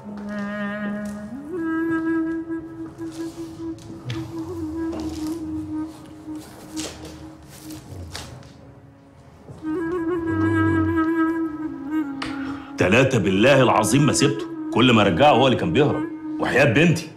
تلاتة بالله العظيم ما سبته كل ما رجعه هو اللي كان بيهرب وحياة بنتي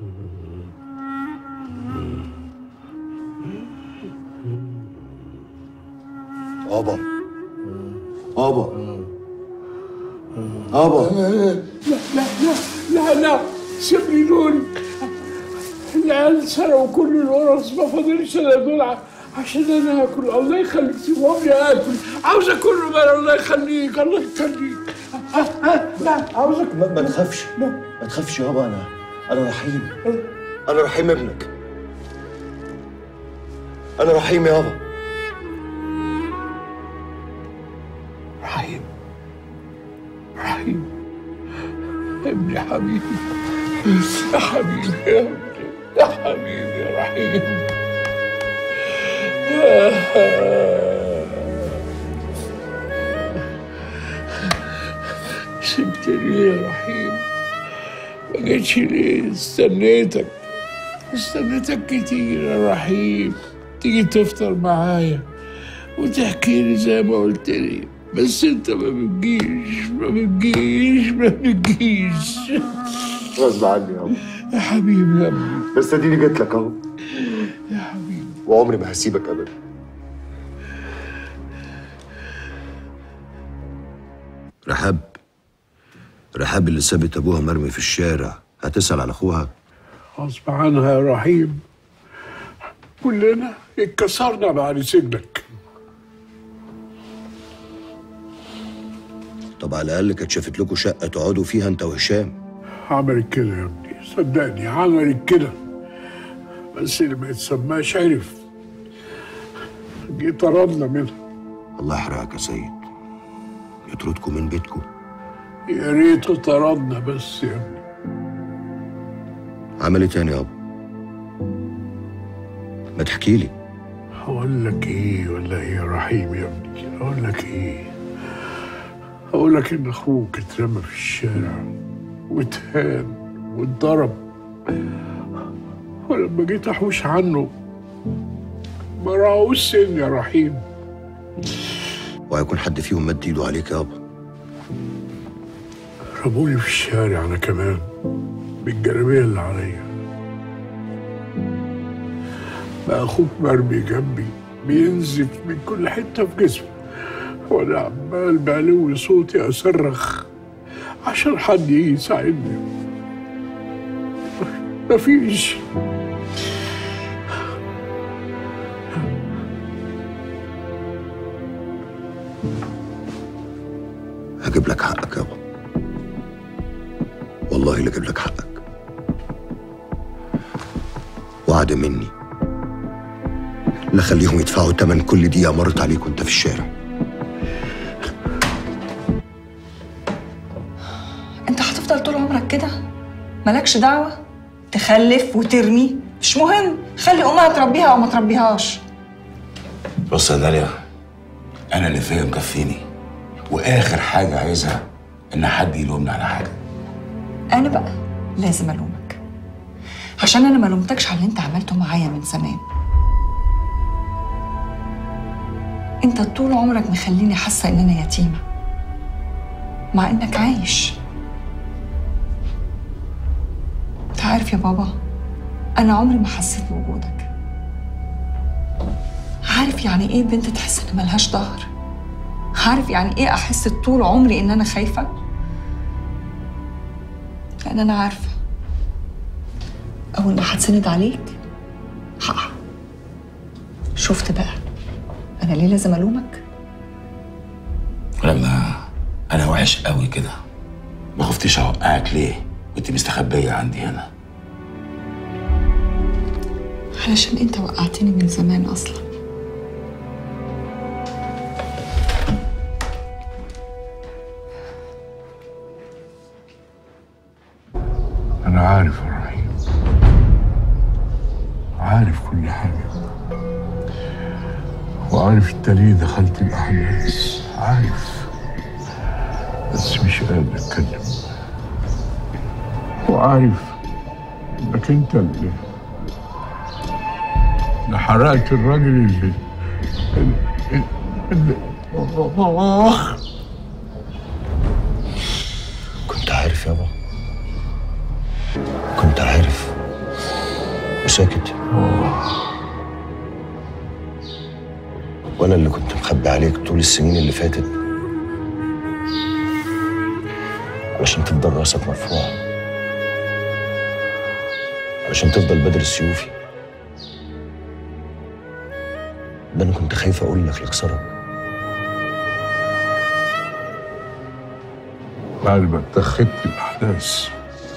بابا بابا بابا لا لا لا لا سيبني دول العيال سرقوا كل القرص ما فاضلش الا دول ع- عشان انا اكل الله يخليك سيبهم لي اكل عاوز اكل بقى الله يخليك الله يخليك آه، آه، لا عاوزك ما, ما تخافش ما تخافش يابا انا انا رحيم انا رحيم ابنك انا رحيم يابا رحيم رحيم ابني حبيبي يا حبيبي يا ابني يا حبيبي يا رحيم سبتني يا رحيم ما جيتش ليه استنيتك استنيتك كتير يا رحيم تيجي تفطر معايا وتحكي لي زي ما قلت لي بس انت ما بتجيش ما بتجيش ما بتجيش غصب عني يابا يا حبيبي يا ابني بس اديني جيت لك اهو يا حبيبي وعمري ما هسيبك ابدا رحاب رحاب اللي سابت ابوها مرمي في الشارع هتسأل على اخوها غصب عنها يا رحيم كلنا اتكسرنا بعد سجنك طب على الاقل كانت شافت لكم شقه تقعدوا فيها انت وهشام عملت كده يا ابني صدقني عملت كده بس اللي ما يتسماش عرف جه طردنا منها الله يحرقك يا سيد يطردكم من بيتكم يا ريته طردنا بس يا ابني عملت تاني يابا ما تحكي لي هقول لك ايه ولا ايه يا رحيم يا ابني هقول لك ايه هقول لك ان اخوك اترمى في الشارع واتهان واتضرب ولما جيت احوش عنه ما راعوش سن يا رحيم وهيكون حد فيهم مد ايده عليك يابا رموني في الشارع انا كمان بالجلابيه اللي عليا بقى اخوك مرمي جنبي بينزف من كل حته في جسمه وانا عمال بعلو صوتي اصرخ عشان حد يجي يساعدني مفيش هجيب لك حقك يابا والله اللي اجيب لك حقك وعد مني لا خليهم يدفعوا تمن كل دقيقه مرت عليك وانت في الشارع انت هتفضل طول عمرك كده مالكش دعوة تخلف وترمي مش مهم خلي امها تربيها او ما تربيهاش بص يا داليا انا اللي فيا مكفيني واخر حاجه عايزها ان حد يلومني على حاجه انا بقى لازم الومك عشان انا ما لومتكش على اللي انت عملته معايا من زمان انت طول عمرك مخليني حاسه ان انا يتيمه مع انك عايش انت عارف يا بابا انا عمري ما حسيت بوجودك عارف يعني ايه بنت تحس ان ملهاش ظهر عارف يعني ايه احس طول عمري ان انا خايفه لان انا عارفه اول ما هتسند عليك هقع شفت بقى انا ليه لازم الومك لما انا وحش قوي كده ما خفتش اوقعك ليه وانت مستخبيه عندي هنا علشان انت وقعتني من زمان اصلا انا عارف يا رحيم عارف كل حاجه وعارف انت ليه دخلت الاحداث عارف بس مش قادر اتكلم وعارف انك انت اللي اللي حرقت الراجل اللي اللي, اللي آه. كنت عارف يابا كنت عارف وساكت وانا اللي كنت مخبي عليك طول السنين اللي فاتت علشان تفضل راسك مرفوع علشان تفضل بدر السيوفي ده انا كنت خايف اقول لك لكسرك بعد ما اتخذت الأحداث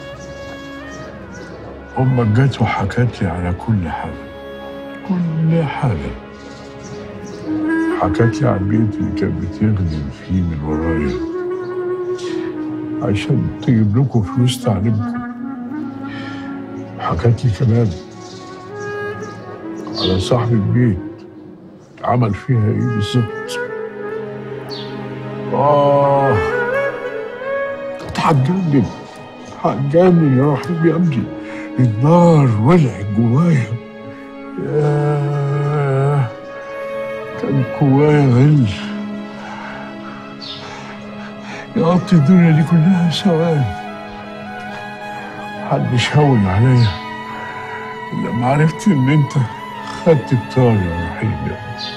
أمك جت وحكت لي على كل حاجة كل حاجة حكت لي عن البيت اللي كانت بتخدم فيه من ورايا عشان تجيب لكم فلوس تعليمكم حكت لي كمان على صاحب البيت عمل فيها ايه بالظبط آه كنت هتجنن هتجنن يا رحيم يا ابني النار ولعت جوايا ياه كان جوايا غل يقضي الدنيا دي كلها سواد محدش هون عليا لما عرفت ان انت خدت الطاري يا رحيم يا ابني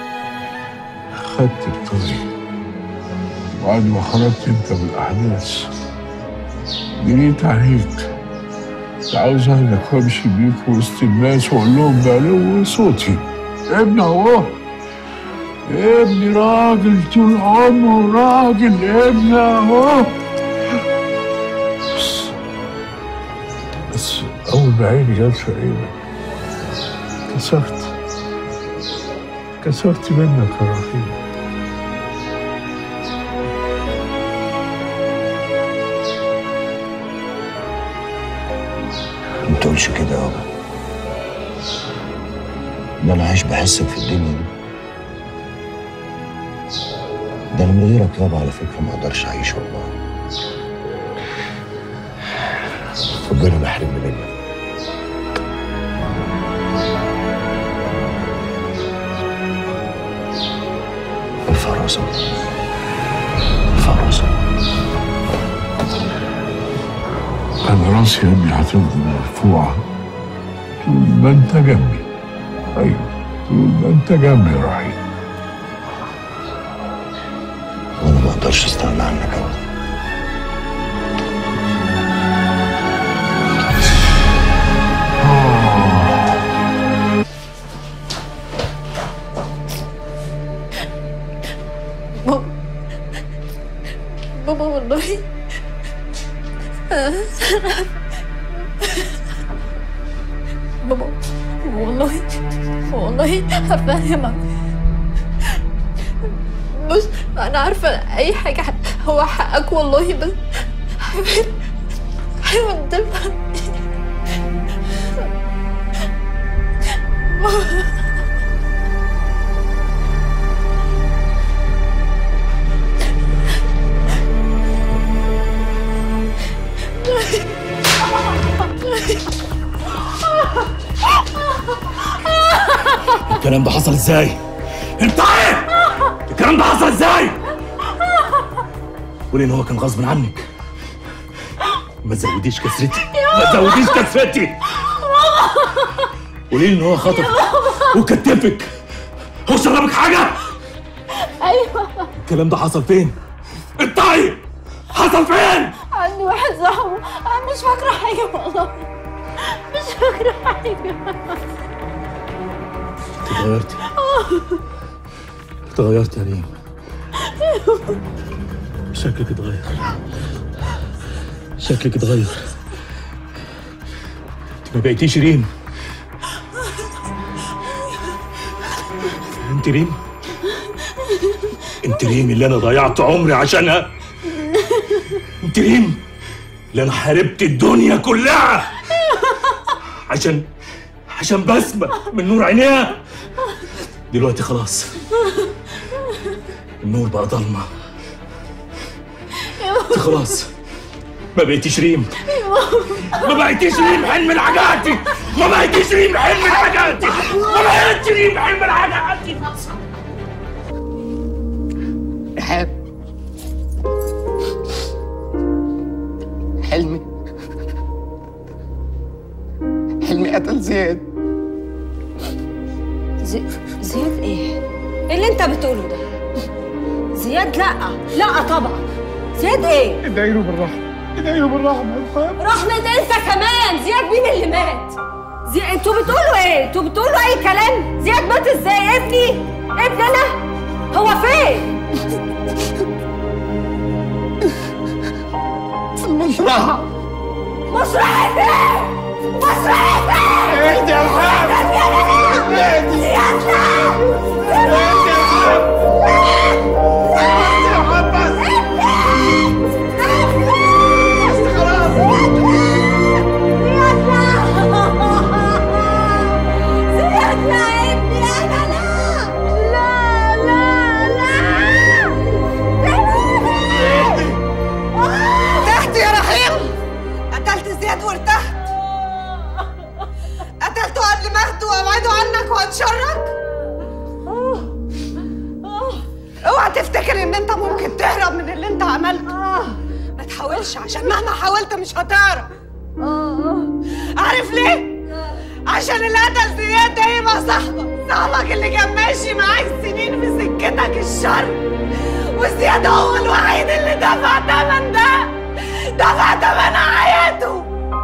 خدت الطاري وبعد ما خرجت انت من الاحداث جريت عليك كنت عاوز اهلك وامشي بيك وسط الناس واقول لهم بعلو صوتي ابني اهو ابني راجل طول عمره راجل ابني اهو بس بس اول ما عيني جت في عينك كسرت كسرت منك يا رحيم ما تقولش كده يابا ده انا عايش بحسك في الدنيا دي ده انا من غيرك يابا على فكره ما اقدرش اعيش والله ربنا ما يحرمني منك ارفع راسك ارفع راسك انا راسي يا ابني هتفضل مرفوعه طول ما انت جنبي ايوه طول ما انت جنبي يا رحيم وانا ما اقدرش استغنى عنك ابدا بابا بابا والله بابا والله والله هفهمك بص انا عارفه اي حاجه هو حقك والله بس حاول حاول تفهم الكلام ده حصل ازاي؟ انت ايه؟ الكلام ده حصل ازاي؟ قولي ان هو كان غصب عنك ما تزوديش كسرتي ما تزوديش كسرتي قولي لي ان هو خطفك وكتفك هو شربك حاجه؟ ايوه الكلام ده حصل فين؟ انت ايه؟ حصل فين؟ عندي واحد صاحبه انا مش فاكره حاجه والله مش فاكره حاجه اتغيرتي اتغيرت يا ريم شكلك اتغير شكلك اتغير انت ما بقيتيش ريم انت ريم انت ريم اللي انا ضيعت عمري عشانها انت ريم اللي انا حاربت الدنيا كلها عشان عشان بسمة من نور عينيها دلوقتي خلاص النور بقى ضلمة انت خلاص ما بقيتيش ريم ما بقيتيش ريم حلم الحاجاتي ما بقيتيش ريم حلم الحاجاتي ما بقيتش ريم حلم الحاجاتي رحاب حلمي حلمي قتل زياد زي... زياد ايه؟ ايه اللي انت بتقوله ده؟ زياد لا لا طبعا زياد ايه؟ ادعي له بالرحمه ادعي له بالرحمه يا رحاب رحمة انت كمان زياد مين اللي مات؟ زي... انتوا بتقولوا ايه؟ انتوا بتقولوا اي كلام؟ زياد مات ازاي؟ ابني؟ ابني انا؟ هو فين؟ في المزرعه مسرحي فين؟ مسرحي فين؟ اهدي يا رحاب اهدي زياد لا اهدي يا رحاب اهدي يا رحاب بس بس خلاص زياد لا ابني انا لا لا لا لا اهدي ارتحت يا رحيم قتلت زياد وارتحت قتلته قبل ما اخده وابعده عنك واتشرك اوعى تفتكر ان انت ممكن تهرب من اللي انت عملته ما تحاولش عشان مهما حاولت مش هتعرف عارف ليه؟ عشان اللي قتل زياد ده يبقى صاحبك صاحبك اللي كان ماشي معاك سنين في سكتك الشر وزياد هو الوحيد اللي دفع تمن ده دفع تمن حياته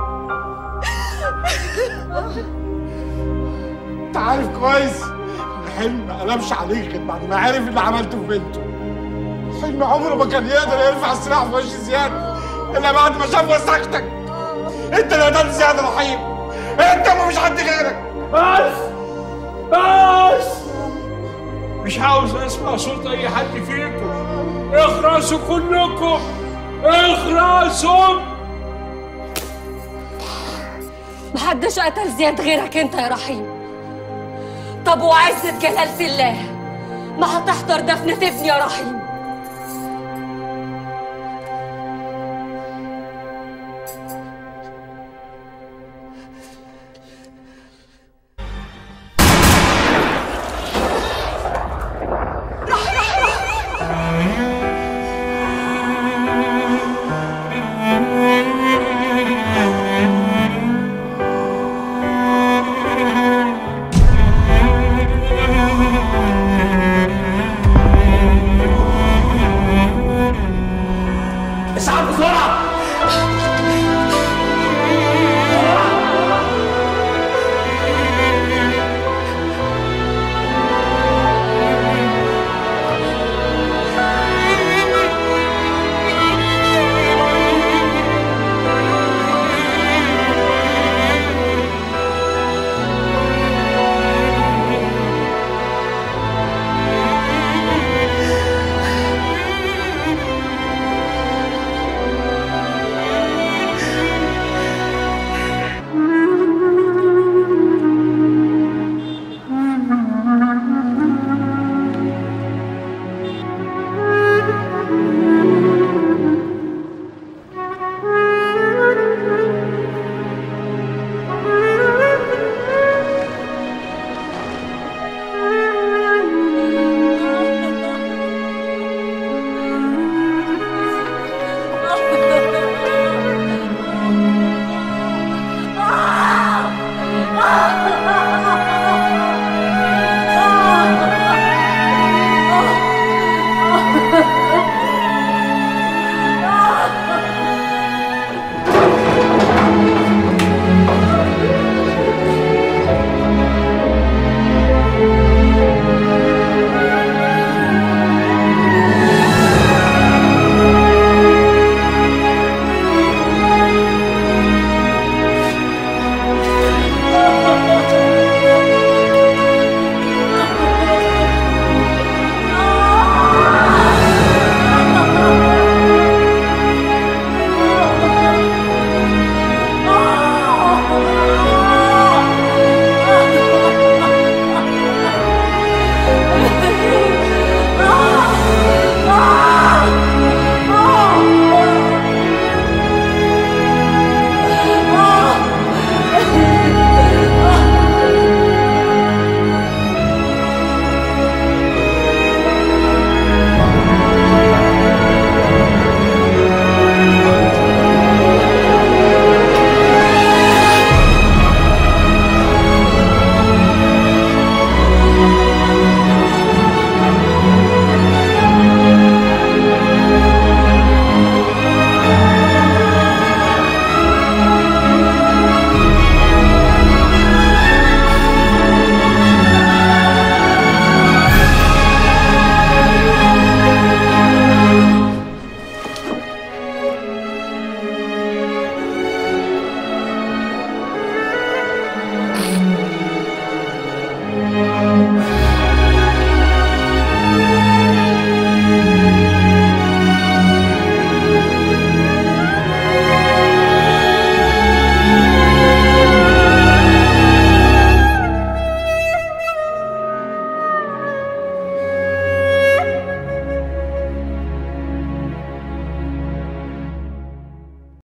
انت عارف كويس ان حلم ما قلبش عليك غير بعد ما عرف اللي عملته في بنته حلم عمره ما كان يقدر يرفع السلاح في وش زياد الا بعد ما شاف وسختك انت اللي قتلت زياد يا رحيم انت ومفيش حد غيرك بس بس مش عاوز اسمع صوت اي حد فيكم اخرسوا كلكم اخرسوا محدش قتل زياد غيرك انت يا رحيم طب وعزة جلالة الله ما هتحضر دفنة ابني يا رحيم